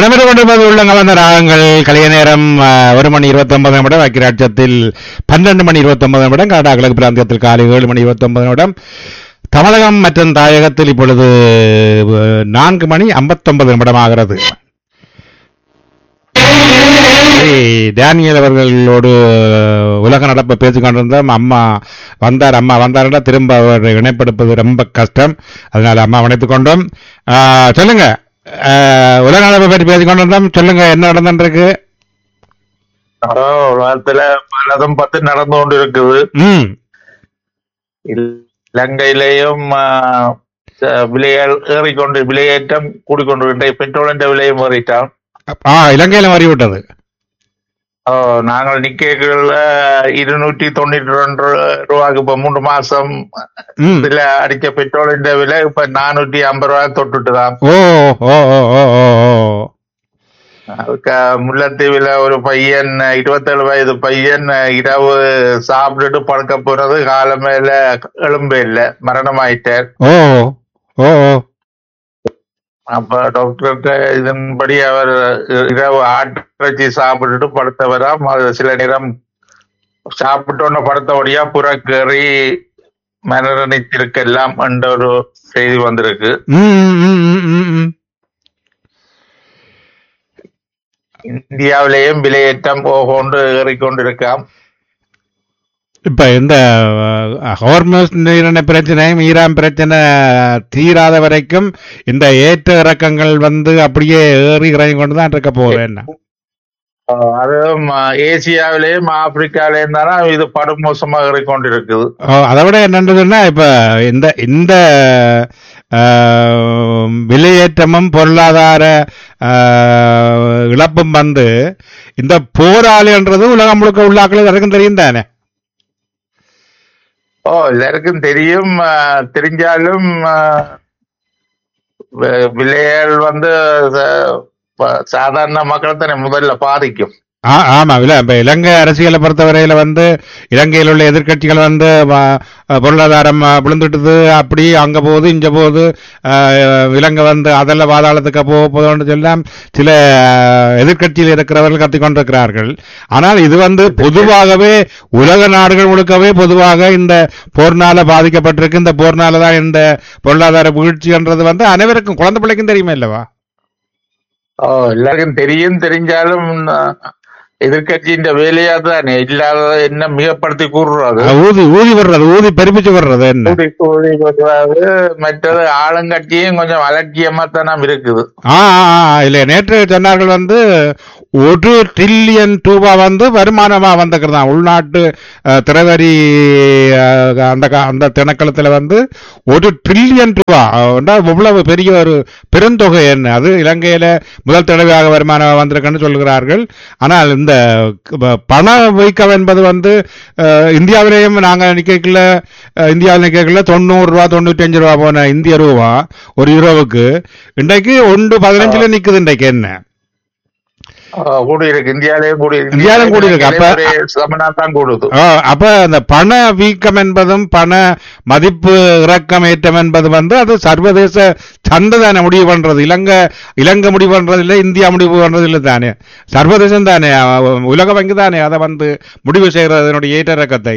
இடம்பெற்றுக் கொண்டிருப்பது உள்ள கலந்த ராகங்கள் கலைய நேரம் அஹ், ஒரு மணி இருபத்தி ஒன்பது நிமிடம் அக்கிராட்சத்தில் பன்னெண்டு மணி இருபத்தி ஒன்பது நிமிடம் கனடா கிழக்கு பிராந்தியத்தில் காலை ஏழு மணி இருபத்தி ஒன்பது நிமிடம் தமிழகம் மற்றும் தாயகத்தில் இப்பொழுது அஹ், நான்கு மணி ஐம்பத்தொன்பது நிமிடம் ஆகிறது ஏய், டேனியல் அவர்களோடு உலக நடப்பை பேசிக் கொண்டிருந்தோம் அம்மா வந்தார் அம்மா வந்தாருன்னா திரும்ப அவர் இணைப்படுப்பது ரொம்ப கஷ்டம் அதனால அம்மா இணைத்துக் கொண்டோம் ஆ, சொல்லுங்க ஆ, உலக நடப்பை பற்றி பேசிக் கொண்டிருந்தோம் சொல்லுங்க என்ன நடந்துருக்கு அதோ உலகத்துல பலதும் பத்து நடந்து கொண்டு இருக்குது ம் இலங்கையிலேயும் ஆஹ், ச- விலைகள் ஏறிக்கொண்டு விலையேற்றம் கூடிக்கொண்டு பெட்ரோலின் விலையும் ஏறிட்டான் ஆ இலங்கையில மாறிவிட்டது ஓ, நாங்கள் நிக்கல இருநூற்றி தொண்ணூற்றி ரெண்டு ரூபாய்க்கு இப்ப மூன்று மாசம் ம் இதுல அடிச்ச பெட்ரோலின் விலை இப்ப நானூற்றி ஐம்பது ரூபாய் தொட்டுட்டுதான் ஓ ஓ ஓ ஓ ஓ ஓ அதுக்கு முல்லைத்தீவுல ஒரு பையன் இருபத்தேழு வயது பையன் இரவு சாப்பிட்டுட்டு படுக்க போறது காலமேல எலும்பே இல்ல மரணமாயிட்டார் ஓ ஓ ஓ அப்ப டாக்டர்கிட்ட இதன்படி அவர் இரவு ஆட்டிறைச்சி சாப்பிட்டுட்டு படுத்தவராம் அது சில நேரம் சாப்பிட்டோன்னு படுத்தபடியா புறக்கேறி மரணத்திற்கெல்லாம் என்ற ஒரு செய்தி வந்திருக்கு ம் ம் ம் ம் ம் இந்தியாவிலேயும் விலையேற்றம் கொண்டு ஏறிக்கொண்டிருக்காம் இப்ப இந்த ஹோர்மோஸ் நீரிண பிரச்சனையும் ஈரான் பிரச்சனை தீராத வரைக்கும் இந்த ஏற்ற இறக்கங்கள் வந்து அப்படியே ஏறி இறங்கி கொண்டு தான் இருக்க போகுது என்ன அஹ் அதுவும் அஹ், ஏசியாவிலேயும் ஆப்பிரிக்காவிலேயும் தானே இது படுமோசமாக ஏறிக்கொண்டிருக்குது ஓ, அதை விட என்னன்றதுன்னா இப்ப இந்த இந்த ஆஹ், விலையேற்றமும் பொருளாதார ஆஹ், இழப்பும் வந்து இந்த போராளின்றது உலகம் முழுக்க உள்ளாக்கள் எல்லாருக்கும் தெரியும் தானே ஓ எல்லாருக்கும் தெரியும் அஹ், தெரிஞ்சாலும் அஹ், வி- விலைகள் வந்து ச- ப- சாதாரண மக்கள் தானே முதல்ல பாதிக்கும் ஆ ஆமா இல்ல இப்ப இலங்கை அரசியலை பொறுத்தவரையில வந்து இலங்கையில் உள்ள எதிர்க்கட்சிகள் வந்து வ- பொருளாதாரம் அ, விழுந்துட்டுது அப்படி அங்க போகுது இங்க போகுது ஆ, இலங்கை வந்து அதெல்லாம் பாதாளத்துக்கு போக போதும்னு சொல்லலாம் சில எதிர்க்கட்சியில் இருக்கிறவர்கள் கத்திக்கொண்டிருக்கிறார்கள் ஆனால் இது வந்து பொதுவாகவே உலக நாடுகள் முழுக்கவே பொதுவாக இந்த போர்னால பாதிக்கப்பட்டிருக்கு இந்த போர்னால தான் இந்த பொருளாதார வீழ்ச்சின்றது வந்து அனைவருக்கும் குழந்தை பிள்ளைக்கும் தெரியுமே இல்லவா ஓ எல்லாருக்கும் தெரியும் தெரிஞ்சாலும் அஹ், எதிர்க்கட்சியின் வேலையா தானே இல்லாத என்ன மிகப்படுத்தி கூறுறது அ, ஊதி ஊதி வர்றது ஊதி பெருமிச்சு வர்றது என்ன கூடி கூடி வருவது மற்றது ஆளுங்கட்சியும் கொஞ்சம் அலட்சியமா தான் இருக்குது ஆ ஆ, ஆ, இல்ல நேற்று சொன்னார்கள் வந்து ஒரு ட்ரில்லியன் ரூபா வந்து வருமானமா வந்திருக்கிறதா உள்நாட்டு அஹ், திரைவரி அஹ், அந்த கா- அந்த திணைக்களத்துல வந்து ஒரு ட்ரில்லியன் ரூபா அஹ், இவ்வளவு பெரிய ஒரு பெருந்தொகை என்ன அது இலங்கையில முதல் தடவையாக வருமானம் வந்திருக்குன்னு சொல்கிறார்கள் ஆனால் இந்த க- பண வீக்கம் என்பது வந்து அஹ், இந்தியாவிலேயும் நாங்க நிக்கல இந்தியாவில் நிக்கல தொண்ணூறு ரூபா தொண்ணூற்றி அஞ்சு ரூபா போன இந்திய ரூபா ஒரு யூரோவுக்கு இன்றைக்கு ஒன்று பதினஞ்சுல நிக்குது இன்றைக்கு என்ன ஆஹ் கூடி இருக்கு இந்தியாலயும் கூடி இருக்கு இந்தியாலயும் கூடி இருக்கு. அப்ப- ஒரே சமனா தான் கூடுது ஆ, அப்ப அந்த பண வீக்கம் என்பதும் பண மதிப்பு இறக்கம் ஏற்றம் என்பது வந்து அது சர்வதேச சந்தை தானே முடிவு பண்றது இலங்கை இலங்கை முடிவு பண்றது இல்லை இந்தியா முடிவு பண்றது இல்லை தானே சர்வதேசம் தானே அ, உலக வங்கி தானே அதை வந்து முடிவு செய்யறது அதனுடைய ஏற்ற இறக்கத்தை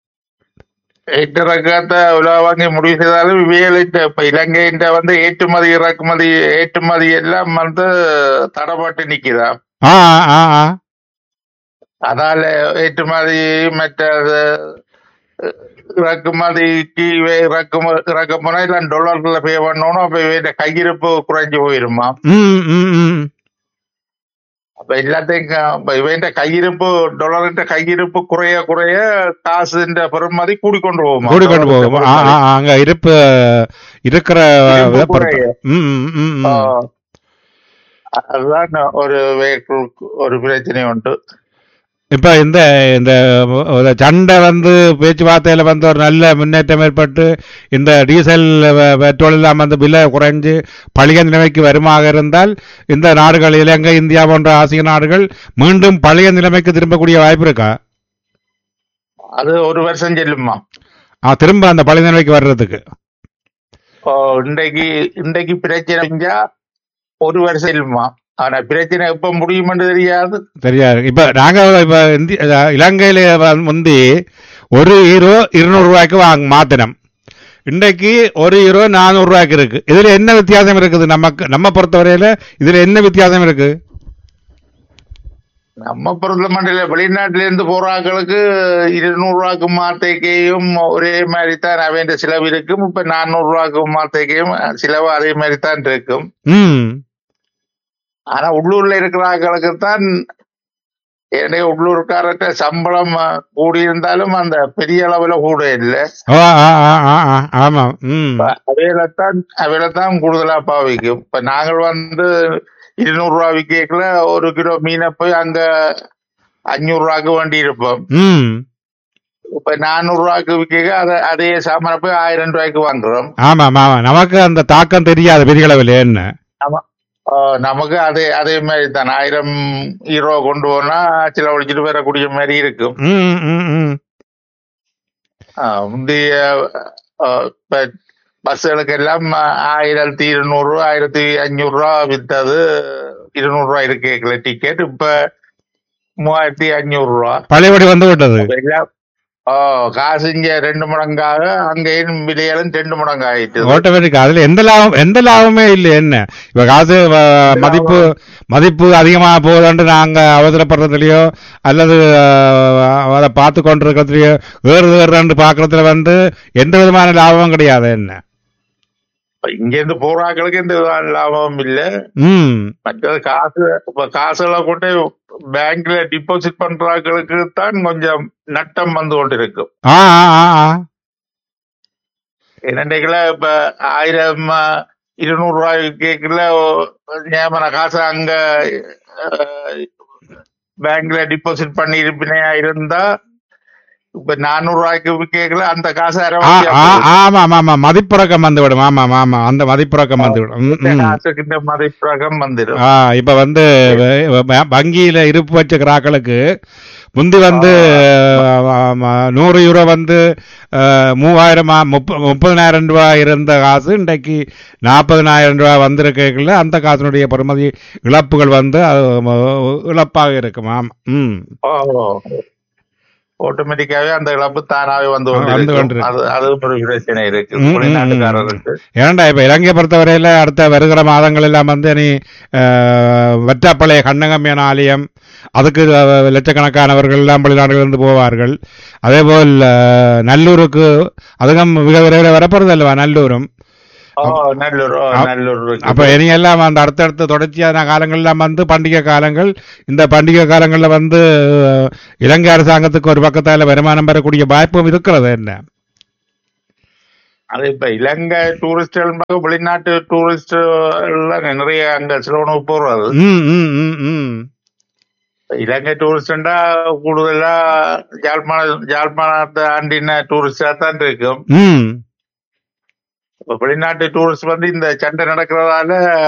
ஏற்றரக்கத்தை உலக வங்கி முடிவு செய்தாலும் இவைகளிட்ட இப்ப இலங்கையின் வந்து ஏற்றுமதி இறக்குமதி ஏற்றுமதி எல்லாம் வந்து தடப்பட்டு நிக்குதா ஆ ஆ ஆ அதால ஏற்றுமதி மற்ற அஹ், இறக்குமதிக்கு இவை இறக்கும இறக்க போனா எல்லாம் டாலர்ல பே பண்ணணும் அப்ப இவன் கையிருப்பு குறைஞ்சு போயிருமா ம் ம் ம் அப்ப எல்லாத்தையும் க- அப்ப இவன் கையிருப்பு டாலரின் கையிருப்பு குறைய குறைய காசுன்ற பெருமதி கூடிக்கொண்டு போகுமா கூடிக்கொண்டு போகும் ஆ, பெருமதி. ஆ, ஆ, அங்க இருப்பு இருக்கிற இருப்பு இதை பொறுத்து. குறைய. ம் ம், ம் ம். ஆ. அதுதான் ஒரு வேற்றுக்கு ஒரு பிரச்சனை உண்டு இப்ப இந்த இந்த ஒரு சண்டை வந்து பேச்சுவார்த்தையில வந்து ஒரு நல்ல முன்னேற்றம் ஏற்பட்டு இந்த டீசல் வ- பெட்ரோல் எல்லாம் வந்து விலை குறைஞ்சு பழைய நிலைமைக்கு வருமாக இருந்தால் இந்த நாடுகள் இலங்கை இந்தியா போன்ற ஆசிய நாடுகள் மீண்டும் பழைய நிலைமைக்கு திரும்பக்கூடிய வாய்ப்பு இருக்கா அது ஒரு வருஷம் செல்லுமா ஆ, திரும்ப அந்த பழைய நிலைமைக்கு வர்றதுக்கு இப்போ இன்றைக்கு இன்றைக்கு பிரச்சனை செஞ்சா ஒரு வருஷம் செல்லுமா ஆனா பிரச்சனை எப்ப முடியும்னு தெரியாது தெரியாது இப்ப நாங்க இப்ப இந்தி அஹ் இலங்கையில வந்து முந்தி ஒரு ஹீரோ இருநூறு ரூபாய்க்கு வாங்க மாத்தினம் இன்றைக்கு ஒரு ஹீரோ நானூறு ரூபாய்க்கு இருக்கு இதுல என்ன வித்தியாசம் இருக்குது நமக்கு நம்ம பொறுத்தவரையில இதுல என்ன வித்தியாசம் இருக்கு நம்ம பொறுத்த மட்டும் வெளிநாட்டில இருந்து போறாங்களுக்கு இருநூறு ரூபாய்க்கு மாத்தைக்கையும் ஒரே மாதிரி தான் அவன் செலவு இருக்கும் இப்ப நானூறு ரூபாய்க்கு மாத்தைக்கையும் செலவு அதே மாதிரி தான் இருக்கும் ம் ஆனா உள்ளூர்ல இருக்கிற ஆட்களுக்கு தான் என்னுடைய உள்ளூர்காரர்கிட்ட சம்பளம் அஹ், கூடியிருந்தாலும் அந்த பெரிய அளவுல கூட இல்லை ஓ ஆ ஆ ஆ ஆ ஆமாம் ம் அவையில்தான் அவையில்தான் கூடுதலா பாவிக்கும் இப்ப நாங்கள் வந்து இருநூறு ரூபா விக்கல ஒரு கிலோ மீனை போய் அங்க அஞ்சூறு ரூபாய்க்கு வண்டி இருப்போம் ம் இப்ப நானூறு ரூபாய்க்கு விக்க அதை அதே சாமான போய் ஆயிரம் ரூபாய்க்கு வாங்குறோம் ஆமாம் ஆமாம் நமக்கு அந்த தாக்கம் தெரியாது பெரிய அளவில் என்ன ஆஹ் நமக்கு அதே அதே மாதிரி தான் ஆயிரம் ஹீரோ கொண்டு போனா செலவழிச்சிட்டு வரக்கூடிய மாதிரி இருக்கும் ம் ம் ம் ஆஹ் முந்தைய ஆஹ் இப்ப பஸ்ஸுகளுக்கு எல்லாம் ஆயிரத்தி இருநூறு ஆயிரத்தி அஞ்சூறு ரூபா வித்தது இருநூறு ரூபாய் இருக்கு டிக்கெட் இப்ப மூவாயிரத்தி அஞ்சூறு ரூபா பழையபடி வந்து விட்டது அப்ப எல்லாம் ஓ காசு இங்க ரெண்டு மடங்காக அங்கேயும் விலைகளும் ரெண்டு மடங்கு ஆயிட்டு ஆட்டோமேட்டிக் அதுல எந்த லாபம் எந்த லாபமே இல்லை என்ன இப்ப காசு அஹ், மதிப்பு மதிப்பு அதிகமாக போகுதுன்ட்டு நாங்க அவசரப்படுறதுலயோ அல்லது அஹ், அதை பார்த்து கொண்டிருக்கிறதுலயோ ஏறு ஏறுன்னு பாக்குறதுல வந்து எந்த விதமான லாபமும் கிடையாது என்ன இங்க இருந்து போறாக்களுக்கு எந்த விதமான லாபமும் இல்ல ம் மற்றது காசு இப்ப காசுகளை கொண்டு பேங்க்ல டிபாசிட் பண்றாங்களுக்கு தான் கொஞ்சம் நட்டம் வந்து கொண்டு இருக்கும் ஆ ஆ ஆ ஆ என்னண்டைக்குல இப்ப ஆயிரம் அஹ், இருநூறு ரூபாய் கேக்குல நியமன காசு அங்க அஹ், பேங்க்ல டிபாசிட் பண்ணி இருப்பினையா இருந்தா இப்ப நானூறு ரூபாய்க்கு கேக்கல அந்த காசு ஆ, அரைவாசியா ஆ, போகுது. ஆமா ஆமா ஆமா மதிப்பிறக்கம் வந்து விடும் ஆமா ஆமா அந்த மதிப்பிறக்கம் வந்து விடும் ம், இந்த ம். காசுக்கு இந்த மதிப்பிரகம் வந்துடும் ஆ இப்ப வந்து வ- வ- வங்கியில இருப்பு வச்சுக்கிறாக்களுக்கு முந்தி வந்து ஆமா, நூறு யூரோ வந்து அஹ், மூவாயிரம் ஆ- முப்ப- முப்பதினாயிரம் ரூபாய் இருந்த காசு இன்றைக்கு நாற்பதினாயிரம் ரூபாய் வந்திருக்கல அந்த காசினுடைய பெறுமதி இழப்புகள் வந்து அது, ம- இழப்பாக இருக்கும் ஆமா ம் ஆட்டோமேட்டிக்காவே அந்த இழப்பு தானாவே வந்து வந்து கொண்டிருக்கும். கொண்டிருக்கும். அது அது ஒரு பிரச்சனை இருக்கு ம், ம், வெளிநாட்டுக்காரருக்கு ஏன்டா இப்ப இலங்கையை பொறுத்தவரையில அடுத்த வருகிற மாதங்கள் எல்லாம் வந்து நீ அஹ், வெற்றாப்பழைய கண்ணகம்யான ஆலயம் அதுக்கு அஹ், லட்சக்கணக்கானவர்கள் எல்லாம் வெளிநாடுகளிலிருந்து போவார்கள் அதேபோல் அஹ், நல்லூருக்கு அதுவும் மிக விரைவில் வரப்போறது அல்லவா நல்லூரும் ஓ நல்லூர் ஓ அப்- நல்லூர் இருக்கு. அப்ப இனி எல்லாம் அந்த அடுத்தடுத்த தொடர்ச்சியான காலங்கள் எல்லாம் வந்து பண்டிகை காலங்கள் இந்த பண்டிகை காலங்கள்ல வந்து அஹ், இலங்கை அரசாங்கத்துக்கு ஒரு பக்கத்தால வருமானம் பெறக்கூடிய வாய்ப்பும் இருக்கிறது என்ன அது இப்ப இலங்கை டூரிஸ்ட் வெளிநாட்டு டூரிஸ்ட் எல்லாம் நிறைய அங்க சிலவனுக்கு போறது ம் ம் ம் ம் இலங்கை டூரிஸ்டா கூடுதலா யாழ்ப்பாண யாழ்ப்பாணத்தை ஆண்டின டூரிஸ்டா தான் இருக்கும் ம் இப்ப வெளிநாட்டு டூரிஸ்ட் வந்து இந்த சண்டை நடக்கிறதால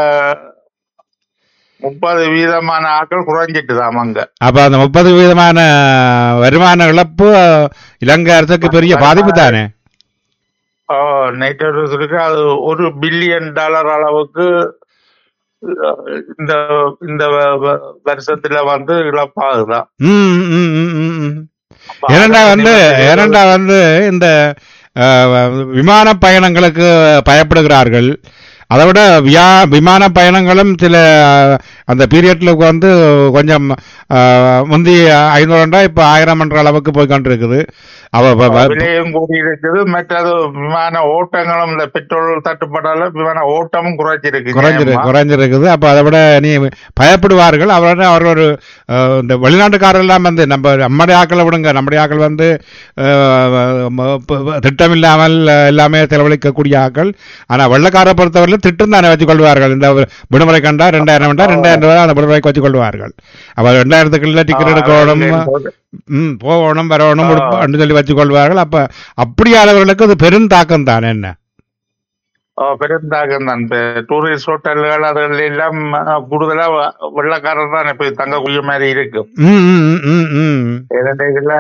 முப்பது வீதமான ஆட்கள் குறைஞ்சிட்டு தான் அங்க அப்ப அந்த முப்பது விதமான வருமான இழப்பு அஹ், இலங்கை அரசுக்கு பெரிய பாதிப்பு தானே ஓ நைட் டூரிஸ்டுக்கு அது ஒரு பில்லியன் டாலர் அளவுக்கு அஹ், இந்த இந்த வ- வ- வருஷத்துல வந்து இழப்பாகுதான் ம், ம், ம், ம், ம். ஏனண்டா வந்து ஏனண்டா வந்து இந்த அஹ், விமான பயணங்களுக்கு பயப்படுகிறார்கள் அதை விட வியா விமான பயணங்களும் சில அஹ், அந்த பீரியட்ல வந்து கொஞ்சம் அஹ், முந்தி ஐநூறுண்டா இப்ப ஆயிரம் என்ற அளவுக்கு போய் கொண்டிருக்குது அவ வ- வ- விலையும் கூடி இருக்குது மற்றது விமான ஓட்டங்களும் இந்த பெட்ரோல் தட்டுப்பாடால விமான ஓட்டமும் குறைச்சிருக்கு குறைஞ்சிரு நியாயமா. குறைஞ்சிருக்குது அப்ப அதை விட நீ பயப்படுவார்கள் அவரோட அவர் ஒரு அஹ், இந்த வெளிநாட்டுக்காரர் எல்லாம் வந்து நம்ம நம்முடைய ஆக்களை விடுங்க நம்முடைய ஆக்கள் வந்து அஹ், ம- ப- திட்டம் இல்லாமல் அஹ், எல்லாமே செலவழிக்கக்கூடிய ஆக்கள் ஆனா வெள்ளக்காரை பொறுத்தவரையிலும் திட்டம் தானே வச்சுக் கொள்வார்கள் இந்த விடுமுறை கண்டா ரெண்டாயிரம் கண்டா ரெண்டாயிரம் ரூபாய் அந்த விடுமுறைக்கு வச்சுக் கொள்வார்கள் அவர் ரெண்டாயிரத்துக்குள்ள டிக்கெட் எடுக்கணும் ம் போகணும் வரணும் ஆ. உடுப்ப- சொல்லி வச்சுக் கொள்வார்கள் அப்ப அப்படியானவர்களுக்கு அது பெரும் தாக்கம் தானே என்ன ஓ, பெருந்தாக்கம் தான் இப்ப டூரிஸ்ட் ஹோட்டல்கள் அதுகள் எல்லாம் அஹ், கூடுதலா வ- வெள்ளக்காரர் தான் இப்ப தங்கக்கூடிய மாதிரி இருக்கும் ம் ம் ம் ம் இரண்டு இதுல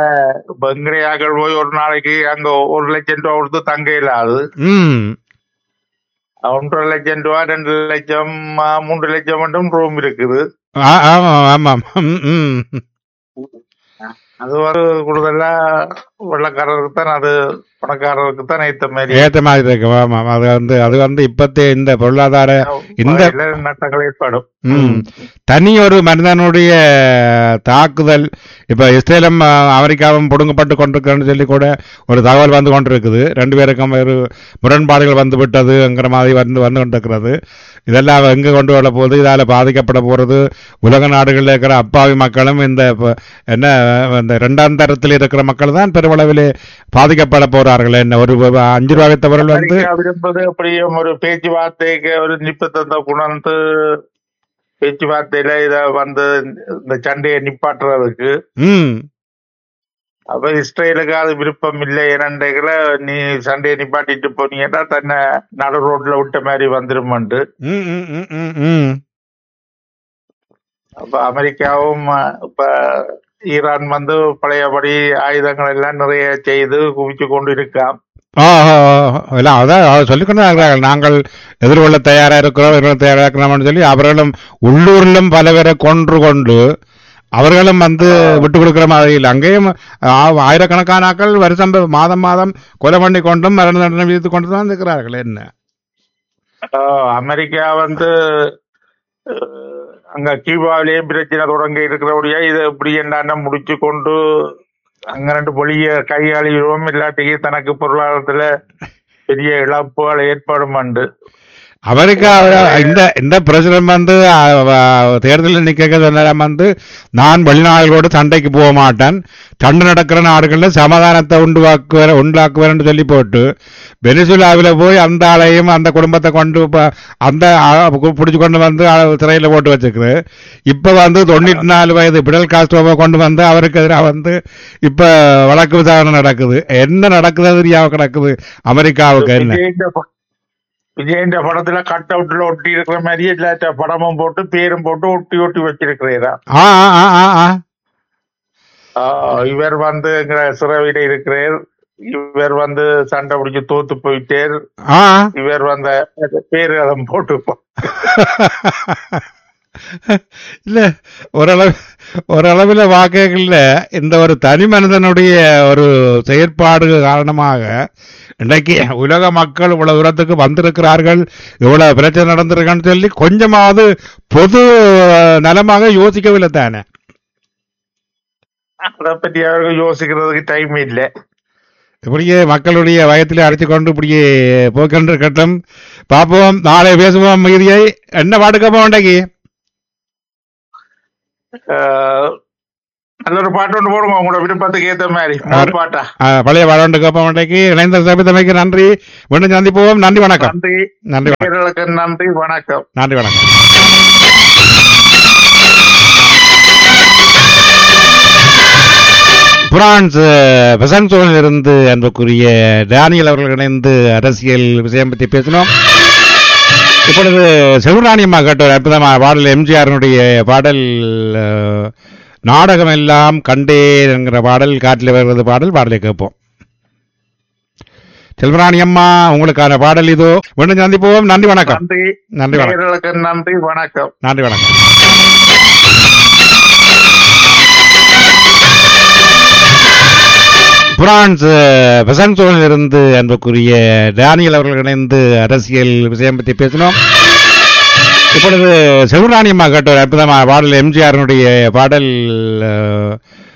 பெங்கரையாக்கள் போய் ஒரு நாளைக்கு அங்க ஒரு லட்சம் ரூபா கொடுத்து தங்க இல்லாது ம் ஒன்றரை லட்சம் ரூபா ரெண்டு லட்சம் ஆ, மூன்று லட்சம் மட்டும் ரூம் இருக்குது ஆ, ஆமாம் ஆமாம் ம், ம். அது ஒரு கூடுதலா வெள்ளக்காரருக்கு தான் அது பணக்காரருக்கு தான் ஏத்த மாதிரி ஏத்த மாதிரி இருக்கு ஆமாம் அது வந்து அது வந்து இப்பத்தே இந்த பொருளாதார இந்த வகையில நட்டங்கள் ஏற்படும் ம். தனி ஒரு மனிதனுடைய தாக்குதல் இப்ப இஸ்ரேலும் அஹ், அமெரிக்காவும் புடுங்கப்பட்டு கொண்டிருக்கிறன்னு சொல்லி கூட ஒரு தகவல் வந்து கொண்டிருக்குது ரெண்டு பேருக்கும் ஒரு முரண்பாடுகள் வந்து விட்டதுங்கிற மாதிரி வந்து வந்து கொண்டிருக்கிறது இதெல்லாம் எங்க கொண்டு வர போகுது இதால பாதிக்கப்பட போறது உலக நாடுகளில் இருக்கிற அப்பாவி மக்களும் இந்த ப- என்ன இந்த இரண்டாம் தரத்தில் இருக்கிற மக்கள் தான் பெருமளவிலே பாதிக்கப்பட போறார்கள் என்ன ஒரு அஞ்சு ரூபாய் வித்தவர்கள் வந்து அமெரிக்கா விரும்புவது அப்படியும் ஒரு பேச்சுவார்த்தைக்கு ஒரு நிப்பத்தத்தை கொண்டு பேச்சுவார்த்தையில இத வந்து இந்த சண்டையை நிப்பாட்டுறதுக்கு ம் அப்ப இஸ்ரேலுக்கு அது விருப்பம் இல்லை இரண்டைகள நீ சண்டையை நிப்பாட்டிட்டு போனீங்கன்னா தன்னை நடு ரோட்ல விட்ட மாதிரி வந்துருமன்ட்டு ம் ம் ம் ம் ம் அப்ப அமெரிக்காவும் அஹ், இப்ப ஈரான் வந்து பழையபடி ஆயுதங்கள் எல்லாம் நிறைய செய்து குவிச்சு கொண்டு இருக்காம் ஆ, ஆ, ஆ, இல்ல அதான் அவர் சொல்லிக்கொண்டு இருக்கிறார்கள் நாங்கள் எதிர்கொள்ள தயாரா இருக்கிறோம் எதிர்கொள்ள தயாரா இருக்கிறோம்னு சொல்லி அவர்களும் உள்ளூரிலும் பல பேரை கொன்று கொண்டு அவர்களும் வந்து விட்டு கொடுக்கிற மாதிரி இல்லை அங்கேயும் ஆ, ஆயிரக்கணக்கான ஆட்கள் வருஷம் மாதம் மாதம் கொலை பண்ணி கொண்டும் மரண தண்டனை விதித்து கொண்டு தான் இருக்கிறார்கள் என்ன ஆஹ் அமெரிக்கா வந்து அஹ், அங்க கியூபாவிலேயும் பிரச்சனை தொடங்க இருக்கிறபடியா இதை இப்படி என்னன்னா முடிச்சு கொண்டு அங்க ரெண்டு பொலிய கையாளிடுவோம் இல்லாட்டிக்கு தனக்கு பொருளாதாரத்துல பெரிய இழப்புகள் ஏற்படும் அமெரிக்கா இந்த இந்த பிரசிடன்ட் வந்து ஆ, ஆ, தேர்தலில் நிக்க சொன்னாராம் வந்து நான் வெளிநாடுகளோடு சண்டைக்கு போக மாட்டேன் சண்டை நடக்கிற நாடுகளில் சமாதானத்தை உண்டுவாக்குவேன் உண்டாக்குவேன் சொல்லி போட்டு வெனிசுலாவில் போய் அந்த ஆளையும் அந்த குடும்பத்தை கொண்டு ப- அந்த பிடிச்சி கொண்டு வந்து சிறையில் போட்டு வச்சுக்குது இப்போ வந்து தொண்ணூற்றி நாலு வயது பிடல் காஸ்ட்ரோவை கொண்டு வந்து அவருக்கு எதிராக வந்து இப்போ வழக்கு விசாரணை நடக்குது என்ன நடக்குது தெரியாம கிடக்குது அமெரிக்காவுக்கு என்ன விஜயின் விஜயின் படத்துல கட் அவுட்ல ஒட்டி இருக்கிற மாதிரியே இல்லாட்ட படமும் போட்டு பேரும் போட்டு ஒட்டி ஒட்டி வச்சிருக்கிறீரா ஆ ஆ ஆ ஆ ஆ ஆஹ் இவர் வந்து எங்க சிறையில இருக்கிறார் இவர் வந்து சண்டை பிடிச்சு தோத்து போயிட்டார் ஆ இவர் வந்த பேரு அதம் போட்டு போ- இல்ல ஓரளவு ஓரளவில் வாக்குகள்ல இந்த ஒரு தனி மனிதனுடைய ஒரு செயற்பாடு காரணமாக இன்றைக்கு உலக மக்கள் இவ்வளவு தூரத்துக்கு வந்திருக்கிறார்கள் இவ்வளவு பிரச்சனை நடந்திருக்குன்னு சொல்லி கொஞ்சமாவது பொது அஹ், நலமாக யோசிக்கவில்லை தானே அதை பத்தி அவர்கள் யோசிக்கிறதுக்கு டைம் இல்ல இப்படியே மக்களுடைய வயத்திலே அடித்து கொண்டு இப்படியே போக்கின்ற கட்டம் பார்ப்போம் நாளை பேசுவோம் மீதியை என்ன பாட்டுக்கப்போ உண்டைக்கு ஆஹ் நல்ல ஒரு பாட்டு ஒன்று போடுங்க உங்களோட விருப்பத்துக்கு ஏத்த மாதிரி மூணு பாட்டா ஆ, பழைய பாடண்டு கோப்பம் உண்டைக்கு இணைந்த சபித்தமைக்கு நன்றி மீண்டும் சந்திப்போம் நன்றி வணக்கம் நன்றி நன்றி வணக்கம் நேயர்களுக்கு நன்றி வணக்கம் நன்றி வணக்கம் பிரான்ஸ் பெசன்சோனில் இருந்து அன்புக்குரிய டேனியல் அவர்கள் இணைந்து அரசியல் விஷயம் பற்றி பேசினோம் இப்பொழுது செல்வராணி அம்மா கேட்ட ஒரு அற்புதமான பாடல் எம்ஜிஆருடைய பாடல் அஹ், நாடகம் எல்லாம் கண்டேன் என்கிற பாடல் காட்டில் வருவது பாடல் பாடலை கேட்போம் செல்வராணி அம்மா உங்களுக்கான பாடல் இதோ மீண்டும் சந்திப்போம் நன்றி வணக்கம் நன்றி நன்றி வணக்கம் நேயர்களுக்கு நன்றி வணக்கம் நன்றி வணக்கம் பிரான்ஸ் பெசன்சோனில் இருந்து அன்புக்குரிய டேனியல் அவர்கள் இணைந்து அரசியல் விஷயம் பற்றி பேசினோம் இப்பொழுது செல்வராணி அம்மா கேட்ட ஒரு அற்புதமான பாடல் எம்ஜிஆருடைய பாடல் அஹ்,